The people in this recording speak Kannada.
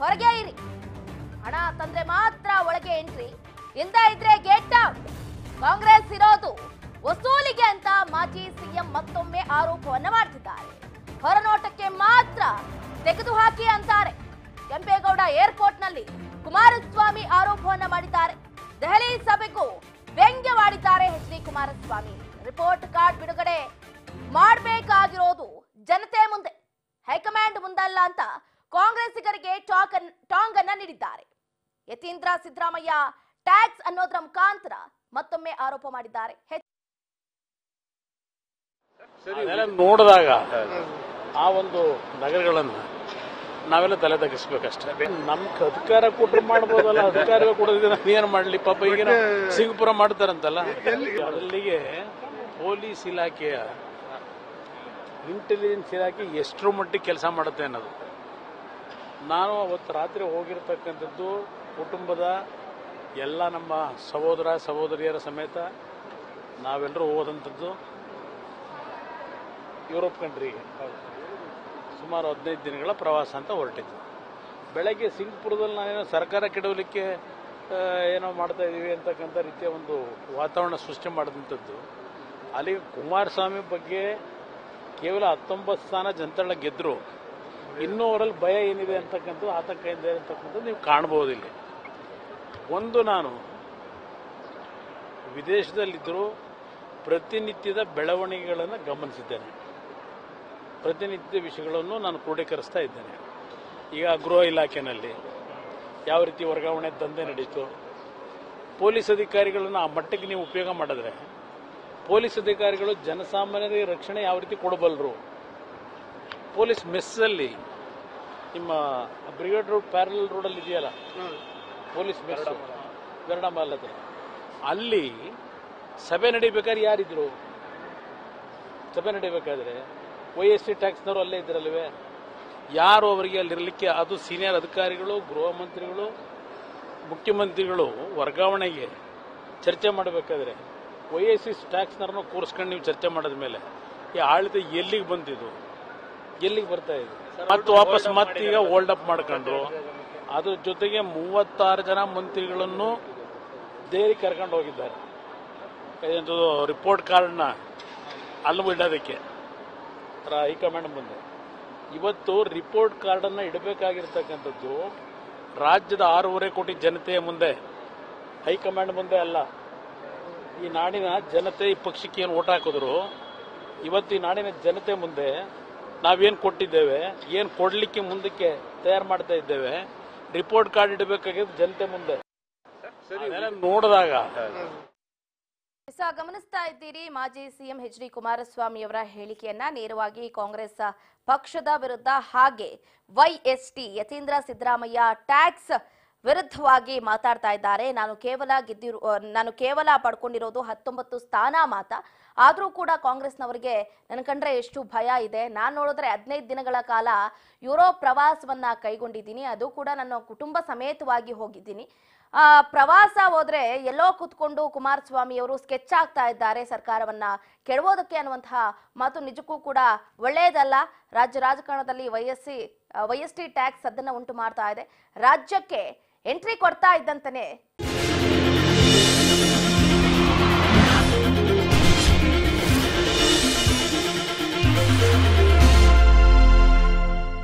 ಹೊರಗೆ ಇರಿ ಹಣ ತಂದ್ರೆ ಮಾತ್ರ ಒಳಗೆ ಎಂಟ್ರಿ ಇಂದ ಇದ್ರೆ ಗೆಟ್ ಔಟ್ ಕಾಂಗ್ರೆಸ್ ಇರೋದು ವಸೂಲಿಗೆ ಅಂತ ಮಾಜಿ ಸಿಎಂ ಮತ್ತೊಮ್ಮೆ ಆರೋಪವನ್ನ ಮಾಡ್ತಿದ್ದಾರೆ ಹೊರನೋಟಕ್ಕೆ ಮಾತ್ರ ತೆಗೆದುಹಾಕಿ ಅಂತಾರೆ ಕೆಂಪೇಗೌಡ ಏರ್ಪೋರ್ಟ್ನಲ್ಲಿ ಕುಮಾರಸ್ವಾಮಿ ಆರೋಪವನ್ನ ಮಾಡಿದ್ದಾರೆ ದೆಹಲಿ ಸಭೆಗೂ ವ್ಯಂಗ್ಯವಾಡಿದ್ದಾರೆ H D Kumaraswamy report card ಬಿಡುಗಡೆ ಮಾಡಬೇಕಾಗಿರೋದು ಜನತೆ ಮುಂದೆ ಹೈಕಮಾಂಡ್ ಮುಂದಲ್ಲ ಅಂತ ಕಾಂಗ್ರೆಸ್ಸಿಗರಿಗೆ ಟಾಕ್ ಅನ್- ಟಾಂಗ್ ಅನ್ನ ನೀಡಿದ್ದಾರೆ ಯತೀಂದ್ರ ಸಿದ್ದರಾಮಯ್ಯ ಟ್ಯಾಕ್ಸ್ ಅನ್ನೋದರ ಮುಖಾಂತರ ಮತ್ತೊಮ್ಮೆ ಆರೋಪ ಮಾಡಿದ್ದಾರೆ ಎಚ್ ಅದೆಲ್ಲ ನೋಡಿದಾಗ ಆ ಒಂದು ನಗರಗಳನ್ನ ನಾವೆಲ್ಲ ತಲೆ ತಗ್ಗಿಸ್ಬೇಕಷ್ಟೇ ನಮ್ಗೆ ಅಧಿಕಾರ ಕೊಟ್ರೆ ಮಾಡ್ಬೋದಲ್ಲ ಅಧಿಕಾರ ಕೊಡೋದಿದ್ರೆ ನಾವೇನು ಮಾಡಲಿ ಪಾಪ ಈಗಿನ ಸಿಂಗಪುರ ಮಾಡ್ತಾರಂತಲ್ಲ ಅಲ್ಲಿಗೆ ಪೊಲೀಸ್ ಇಲಾಖೆಯ ಇಂಟೆಲಿಜೆನ್ಸ್ ಇಲಾಖೆ ಎಷ್ಟರ ಮಟ್ಟಿಗೆ ಕೆಲಸ ಮಾಡುತ್ತೆ ಅನ್ನೋದು ನಾನು ಅವತ್ತು ರಾತ್ರಿ ಹೋಗಿರ್ತಕ್ಕಂಥದ್ದು ಕುಟುಂಬದ ಎಲ್ಲ ನಮ್ಮ ಸಹೋದರ ಸಹೋದರಿಯರ ಸಮೇತ ನಾವೆಲ್ಲರೂ ಹೋದಂಥದ್ದು ಯುರೋಪ್ ಕಂಟ್ರಿಗೆ ಸುಮಾರು ಹದಿನೈದು ದಿನಗಳ ಪ್ರವಾಸ ಅಂತ ಹೊರಟಿದ್ದು ಬೆಳಗ್ಗೆ ಸಿಂಗ್ಪುರದಲ್ಲಿ ನಾನೇನೋ ಸರ್ಕಾರ ಕೆಡವಲಿಕ್ಕೆ ಆ, ಏನೋ ಮಾಡ್ತಾ ಇದ್ದೀವಿ ಅಂತಕ್ಕಂಥ ರೀತಿಯ ಒಂದು ವಾತಾವರಣ ಸೃಷ್ಟಿ ಮಾಡಿದಂಥದ್ದು ಅಲ್ಲಿ ಕುಮಾರಸ್ವಾಮಿ ಬಗ್ಗೆ ಕೇವಲ ಹತ್ತೊಂಬತ್ತು ಸ್ಥಾನ ಜನತಾಳ ಗೆದ್ದರು ಇನ್ನೂ ಅವರಲ್ಲಿ ಭಯ ಏನಿದೆ ಅಂತಕ್ಕಂಥದ್ದು ಆತಂಕ ಇದೆ ಅಂತಕ್ಕಂಥದ್ದು ನೀವು ಕಾಣ್ಬೋದು ಇಲ್ಲಿ ಒಂದು ನಾನು ವಿದೇಶದಲ್ಲಿದ್ದರೂ ಪ್ರತಿನಿತ್ಯದ ಬೆಳವಣಿಗೆಗಳನ್ನು ಗಮನಿಸಿದ್ದೇನೆ ಪ್ರತಿನಿತ್ಯ ವಿಷಯಗಳನ್ನು ನಾನು ಕ್ರೋಢೀಕರಿಸ್ತಾ ಇದ್ದೇನೆ ಈಗ ಗೃಹ ಇಲಾಖೆಯಲ್ಲಿ ಯಾವ ರೀತಿ ವರ್ಗಾವಣೆ ದಂಧೆ ನಡೀತು ಪೊಲೀಸ್ ಅಧಿಕಾರಿಗಳನ್ನು ಆ ಮಟ್ಟಕ್ಕೆ ನೀವು ಉಪಯೋಗ ಮಾಡಿದ್ರೆ ಪೊಲೀಸ್ ಅಧಿಕಾರಿಗಳು ಜನಸಾಮಾನ್ಯರಿಗೆ ರಕ್ಷಣೆ ಯಾವ ರೀತಿ ಕೊಡಬಲ್ಲರು ಪೊಲೀಸ್ ಮೆಸ್ಸಲ್ಲಿ ನಿಮ್ಮ ಬ್ರಿಗೇಡ್ ರೋಡ್ ಪ್ಯಾರಲ್ ರೋಡಲ್ಲಿ ಇದೆಯಲ್ಲ ಪೊಲೀಸ್ ಮೆಸ್ ಗರುಡಮಾಲ್ ಹತ್ರ ಅಲ್ಲಿ ಸಭೆ ನಡಿಬೇಕಾದ್ರೆ ಯಾರಿದ್ರು ಸಭೆ ನಡಿಬೇಕಾದ್ರೆ ವೈ ಎಸ್ ಟಿ ಟ್ಯಾಕ್ಸ್ನವರು ಅಲ್ಲೇ ಇದ್ರಲ್ವೇ ಯಾರು ಅವರಿಗೆ ಅಲ್ಲಿರಲಿಕ್ಕೆ ಅದು ಸೀನಿಯರ್ ಅಧಿಕಾರಿಗಳು ಗೃಹ ಮಂತ್ರಿಗಳು ಮುಖ್ಯಮಂತ್ರಿಗಳು ವರ್ಗಾವಣೆಗೆ ಚರ್ಚೆ ಮಾಡಬೇಕಾದ್ರೆ ವೈ ಎಸ್ ಸಿ ಟ್ಯಾಕ್ಸ್ನವ್ರನ್ನ ಕೂರಿಸ್ಕೊಂಡು ನೀವು ಚರ್ಚೆ ಮಾಡಿದ ಮೇಲೆ ಈ ಆಡಳಿತ ಎಲ್ಲಿಗೆ ಬಂದಿದ್ದು ಎಲ್ಲಿಗೆ ಬರ್ತಾ ಇದೆ ಮತ್ತೆ ವಾಪಸ್ ಮತ್ತೀಗ ಹೋಲ್ಡ್ ಅಪ್ ಮಾಡ್ಕೊಂಡ್ರು ಅದ್ರ ಜೊತೆಗೆ ಮೂವತ್ತಾರು ಜನ ಮಂತ್ರಿಗಳನ್ನು ದೆಹಲಿ ಕರ್ಕೊಂಡು ಹೋಗಿದ್ದಾರೆ ಇದು ರಿಪೋರ್ಟ್ ಕಾರ್ಡ್ನ ಅಲ್ಲಿ ಇಡೋದಕ್ಕೆ ರ- ಹೈಕಮಾಂಡ್ ಮುಂದೆ ಇವತ್ತು ರಿಪೋರ್ಟ್ ಕಾರ್ಡನ್ನು ಇಡಬೇಕಾಗಿರ್ತಕ್ಕಂಥದ್ದು ರಾಜ್ಯದ ಆರೂವರೆ ಕೋಟಿ ಜನತೆಯ ಮುಂದೆ ಹೈಕಮಾಂಡ್ ಮುಂದೆ ಅಲ್ಲ ಈ ನಾಡಿನ ಜನತೆ ಈ ಪಕ್ಷಕ್ಕೆ ಏನು ಓಟ್ ಹಾಕಿದ್ರು ಇವತ್ತು ಈ ನಾಡಿನ ಜನತೆ ಮುಂದೆ ನಾವೇನು ಕೊಟ್ಟಿದ್ದೇವೆ ಏನು ಕೊಡಲಿಕ್ಕೆ ಮುಂದಕ್ಕೆ ತಯಾರು ಮಾಡ್ತಾ ಇದ್ದೇವೆ ರಿಪೋರ್ಟ್ ಕಾರ್ಡ್ ಇಡಬೇಕಾಗಿದ್ದು ಜನತೆ ಮುಂದೆ ಅದೆಲ್ಲ ನೋಡಿದಾಗ ಸ ಗಮನಿಸ್ತಾ ಇದ್ದೀರಿ ಮಾಜಿ ಸಿಎಂ ಎಚ್ ಡಿ ಕುಮಾರಸ್ವಾಮಿ ಅವರ ಹೇಳಿಕೆಯನ್ನ ನೇರವಾಗಿ ಕಾಂಗ್ರೆಸ್ ಪಕ್ಷದ ವಿರುದ್ಧ ಹಾಗೆ ವೈಎಸ್ಟಿ ಯತೀಂದ್ರ ಸಿದ್ದರಾಮಯ್ಯ ಟ್ಯಾಕ್ಸ್ ವಿರುದ್ಧವಾಗಿ ಮಾತಾಡ್ತಾ ಇದ್ದಾರೆ ನಾನು ಕೇವಲ ಗೆದ್ದಿರು ಆ, ನಾನು ಕೇವಲ ಪಡ್ಕೊಂಡಿರೋದು ಹತ್ತೊಂಬತ್ತು ಸ್ಥಾನ ಮಾತ ಆದರೂ ಕೂಡ ಕಾಂಗ್ರೆಸ್ನವರಿಗೆ ನನ್ನ ಕಂಡ್ರೆ ಎಷ್ಟು ಭಯ ಇದೆ ನಾನು ನೋಡಿದ್ರೆ ಹದಿನೈದು ದಿನಗಳ ಕಾಲ ಯುರೋಪ್ ಪ್ರವಾಸವನ್ನ ಕೈಗೊಂಡಿದ್ದೀನಿ ಅದು ಕೂಡ ನನ್ನ ಕುಟುಂಬ ಸಮೇತವಾಗಿ ಹೋಗಿದ್ದೀನಿ ಆ ಪ್ರವಾಸ ಹೋದ್ರೆ ಎಲ್ಲೋ ಕೂತ್ಕೊಂಡು ಕುಮಾರಸ್ವಾಮಿ ಅವರು ಸ್ಕೆಚ್ ಆಗ್ತಾ ಇದ್ದಾರೆ ಸರ್ಕಾರವನ್ನ ಕೆಡವೋದಕ್ಕೆ ಅನ್ನುವಂತಹ ಮಾತು ನಿಜಕ್ಕೂ ಕೂಡ ಒಳ್ಳೆಯದಲ್ಲ ರಾಜ್ಯ ರಾಜಕಾರಣದಲ್ಲಿ ವೈಎಸ್ಸಿ ವೈಎಸ್ಟಿ ಟ್ಯಾಕ್ಸ್ ಅದನ್ನ ಉಂಟು ಮಾಡ್ತಾ ಇದೆ ರಾಜ್ಯಕ್ಕೆ ಎಂಟ್ರಿ ಕೊಡ್ತಾ ಇದ್ದಂತನೇ